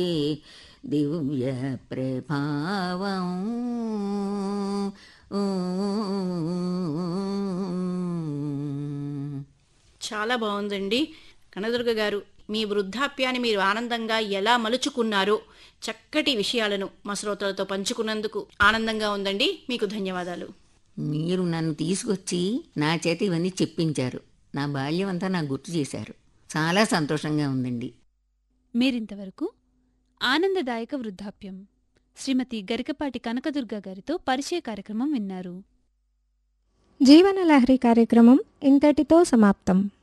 దివ్య ప్రభావం చాలా బాగుందండి కనదుర్గ గారు మీ వృద్ధాప్యాన్ని మీరు ఆనందంగా ఎలా మలుచుకున్నారో చక్కటి విషయాలను మా శ్రోతలతో పంచుకున్నందుకు ఆనందంగా ఉందండి మీకు ధన్యవాదాలు మీరు నన్ను తీసుకొచ్చి నా చేత ఇవన్నీ చెప్పించారు నా బాల్యం అంతా నాకు గుర్తు చేశారు చాలా సంతోషంగా ఉందండి మీరింతవరకు ఆనందదాయక వృద్ధాప్యం శ్రీమతి గరికపాటి కనకదుర్గ గారితో పరిచయ కార్యక్రమం విన్నారు జీవనలహరి కార్యక్రమం ఇంతటితో సమాప్తం